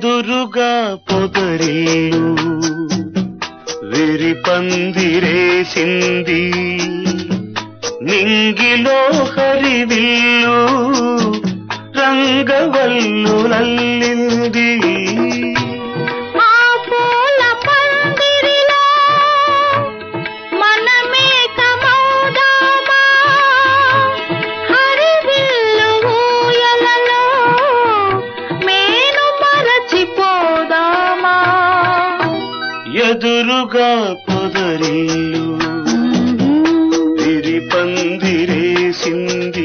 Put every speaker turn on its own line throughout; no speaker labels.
ఎదురుగా పొదరిల్లు వెరి పందిరేసింది నింగిలో హరివిల్లు రంగవల్లు లల్లింది
ఆ పూల పందిరిలో మనమేక మౌదామా హరివిల్లు ఊయలలో మేను మరచిపోదామా
ఎదురుగా పొదరిల్లు వెరి పందిరేసింది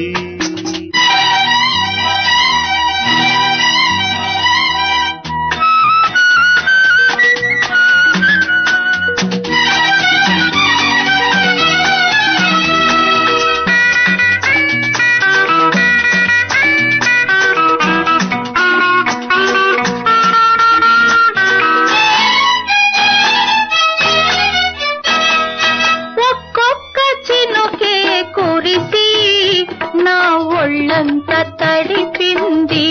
ఒక్కొక్క చినుకే కురిసి నా ఒళ్ళంత తడిపింది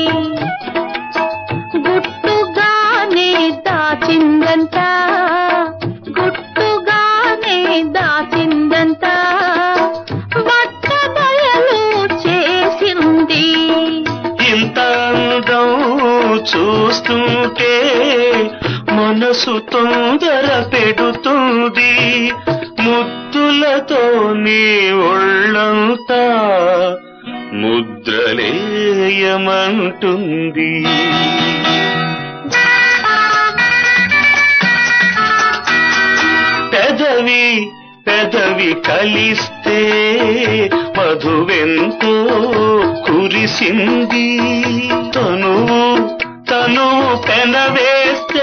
గుట్టుగానే దాచిందంత గుట్టుగానే దాచిందంత బట్టబయలు చేసింది
ఇంత అందం చూస్తుంటే మనసు తొందర పెడుతుంది ముద్దులతో నీ ఒళ్ళంతా ముద్రలేయమంటుంది పెదవి పెదవి కలిస్తే మధువెంతో కురిసింది తనువు తనువు పెనవేస్తే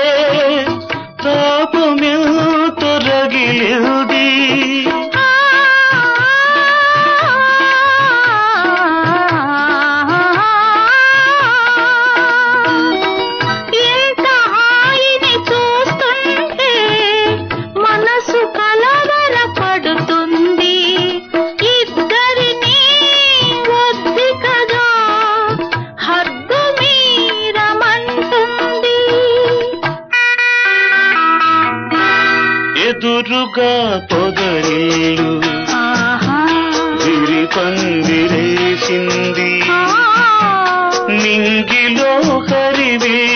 తాపమెంతో రగిలింది
ఎంత హాయిని చూస్తుంటే మనసు కలవర పడుతుంది ఇద్దరిని వద్ది కదా హద్దు మీరమంటుంది
ఎదురుగా పొదరిల్లు
ఆహా
విరి పందిరేసింది
ఆ
నింగిలో హరివే